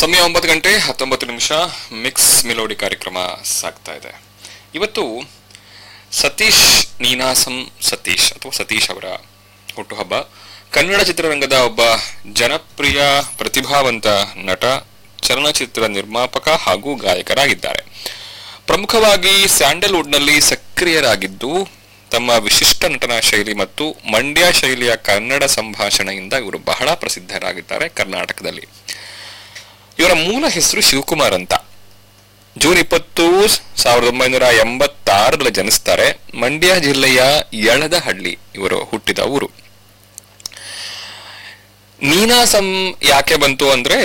ಸಮಯ ಒಂಬತ್ತು ಗಂಟೆ ಹತ್ತೊಂಬತ್ತು ನಿಮಿಷ ಮಿಕ್ಸ್ ಮಿಲೋಡಿ ಕಾರ್ಯಕ್ರಮ ಸಾಗ್ತಾ ಇದೆ ಇವತ್ತು ಸತೀಶ್ ನೀನಾಸಂ ಸತೀಶ್ ಅಥವಾ ಸತೀಶ್ ಅವರ ಹುಟ್ಟುಹಬ್ಬ ಕನ್ನಡ ಚಿತ್ರರಂಗದ ಒಬ್ಬ ಜನಪ್ರಿಯ ಪ್ರತಿಭಾವಂತ ನಟ ಚಲನಚಿತ್ರ ನಿರ್ಮಾಪಕ ಹಾಗೂ ಗಾಯಕರಾಗಿದ್ದಾರೆ ಪ್ರಮುಖವಾಗಿ ಸ್ಯಾಂಡಲ್ವುಡ್ನಲ್ಲಿ ಸಕ್ರಿಯರಾಗಿದ್ದು ತಮ್ಮ ವಿಶಿಷ್ಟ ನಟನ ಶೈಲಿ ಮತ್ತು ಮಂಡ್ಯ ಶೈಲಿಯ ಕನ್ನಡ ಸಂಭಾಷಣೆಯಿಂದ ಇವರು ಬಹಳ ಪ್ರಸಿದ್ಧರಾಗಿದ್ದಾರೆ ಕರ್ನಾಟಕದಲ್ಲಿ ಇವರ ಮೂಲ ಹೆಸರು ಶಿವಕುಮಾರ್ ಅಂತ ಜೂನ್ ಇಪ್ಪತ್ತು ಸಾವಿರದ ಒಂಬೈನೂರ ಎಂಬತ್ತಾರರಲ್ಲಿ ಜನಿಸ್ತಾರೆ ಮಂಡ್ಯ ಜಿಲ್ಲೆಯ ಯಳದಹಳ್ಳಿ ಇವರು ಹುಟ್ಟಿದ ಊರು ನೀನಾಸಂ ಯಾಕೆ ಬಂತು ಅಂದ್ರೆ